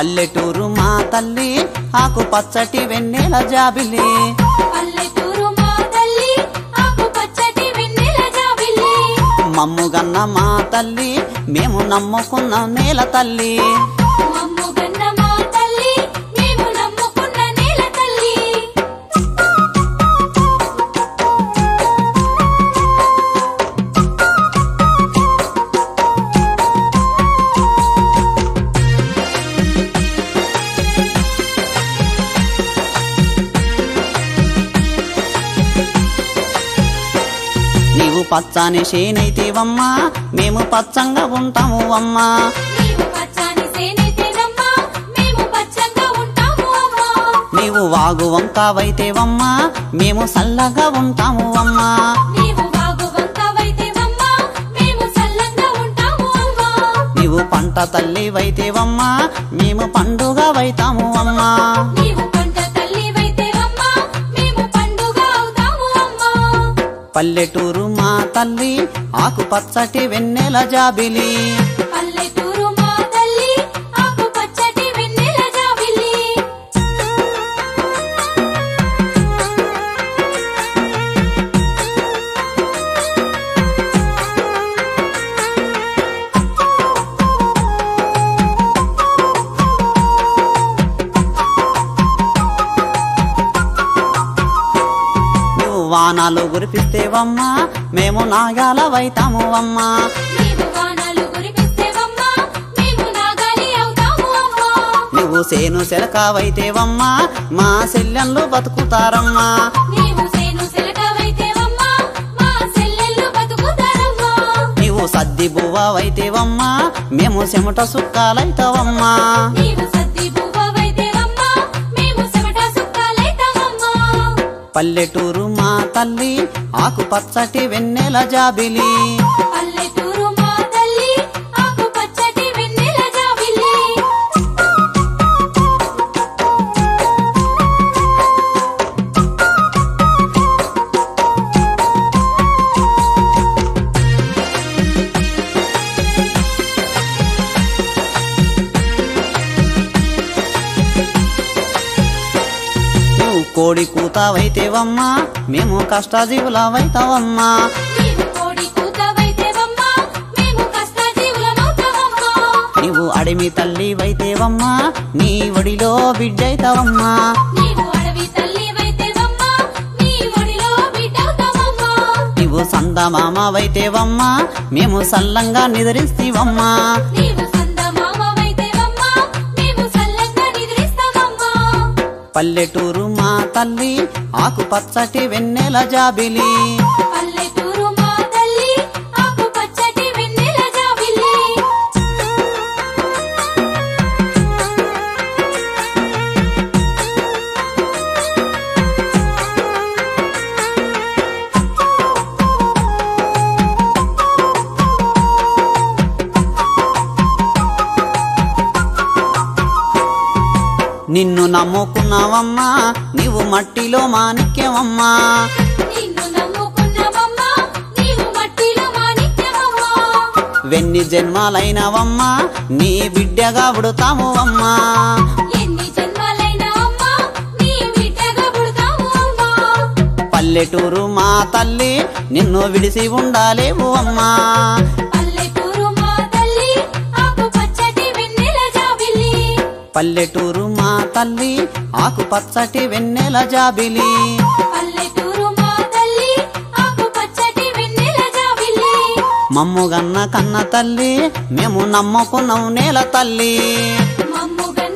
పల్లెటూరు మా తల్లి ఆకు పచ్చటి వెన్నెల జాబిలి పల్లెటూరు మా తల్లి ఆకు పచ్చటి వెన్నెల జాబిల్లి మమ్ముగన్న మా తల్లి మేము నమ్ముకున్న నేల తల్లి మమ్ముగన్న మా తల్లి మేము నమ్ముకున్న నేల తల్లి నీవు పచ్చని చేనైతేవమ్మా మేము పచ్చంగా ఉంటాము అమ్మా నీవు పచ్చని సేనితేనమ్మా మేము పచ్చంగా ఉంటాము అమ్మా నీవు వాగు వంకావైతేవమ్మా మేము సల్లగా ఉంటాము అమ్మా నీవు వాగు వంకవైతేవమ్మా మేము సల్లంగా ఉంటాము అమ్మా నీవు పంట తల్లివైతేవమ్మా మేము పండుగవైతాము అమ్మా నీవు పంట తల్లివైతేవమ్మా మేము పండుగ అవుతాము అమ్మా పల్లెటూరు మా తల్లి ఆకు పచ్చటి వెన్నెల జాబిలి పల్లెటూరు మా తల్లి ఆకు పచ్చటి వెన్నెల జాబిల్లి నువ్వు వానాలు కురిపిస్తేవమ్మా మేము నాగాలవైతాము అమ్మా నీవు వానలు కురిపిస్తేవమ్మా మేము నాగాలి అవుతాము అమ్మా నువ్వు సేను సెలకావైతేవమ్మా మా సెల్లెన్లు బతుకుతారమ్మా నీవు సేను సిలకవైతేవమ్మా మా సెల్లెళ్ళు బతుకుతారమ్మా నీవు సద్ది బువ్వవైతేవమ్మా మేము చెమట సుక్కాలైతావమ్మా నీవు సద్ది బువ్వవైతేవమ్మా మేము చెమట సుక్కాలైతామమ్మా పల్లెటూరు మా తల్లి ఆకు పచ్చటి వెన్నెల జాబిలి పల్లెటూరు మా తల్లి ఆకు పచ్చటి వెన్నెల జాబిల్లి నువ్వు కోడి కూతావైతేవమ్మా మేము కష్టజీవులవైతావమ్మా నీవు కోడి కూతవైతేవమ్మా మేము కష్టజీవులమవుతామమ్మా నీవు అడిమి తల్లివైతేవమ్మా నీ ఒడిలో బిడ్డైతావమ్మా నీవు అడవి తల్లివైతేవమ్మా నీ ఒడిలో బిడ్డవుతామమ్మా నీవు సందమామవైతేవమ్మా మేము సల్లంగా నిద్రిస్తీవమ్మా నీవు సందమామవైతేవమ్మా మేము సల్లంగా నిద్రిస్తామమ్మా పల్లెటూరు మా తల్లి ఆకు పచ్చటి వెన్నెల జాబిలి పల్లెటూరు మా తల్లి ఆకు పచ్చటి వెన్నెల జాబిల్లి నిన్ను నమ్ముకున్నావమ్మా నీవు మట్టిలో మాణిక్యమమ్మా నిన్ను నమ్ముకున్నామమ్మా నీవు మట్టిలో మాణిక్యమమ్మా వెన్ని జన్మాలైనవమ్మా నీ బిడ్డగా పుడతాము అమ్మా ఎన్ని జన్మాలైనా అమ్మా నీ బిడ్డగా పుడతాము అమ్మా పల్లెటూరు మా తల్లి నిన్ను విడిసి ఉండాలేవు అమ్మా పల్లెటూరు మా తల్లి ఆకు పచ్చటి వెన్నెల జాబిల్లి పల్లెటూరు మా తల్లి ఆకు పచ్చటి వెన్నెల జాబిలి పల్లెటూరు మా తల్లి ఆకు పచ్చటి వెన్నెల జాబిల్లి మమ్ముగన్న కన్న తల్లి మేము నమ్ముకున్నాం నేల తల్లి మమ్ముగన్న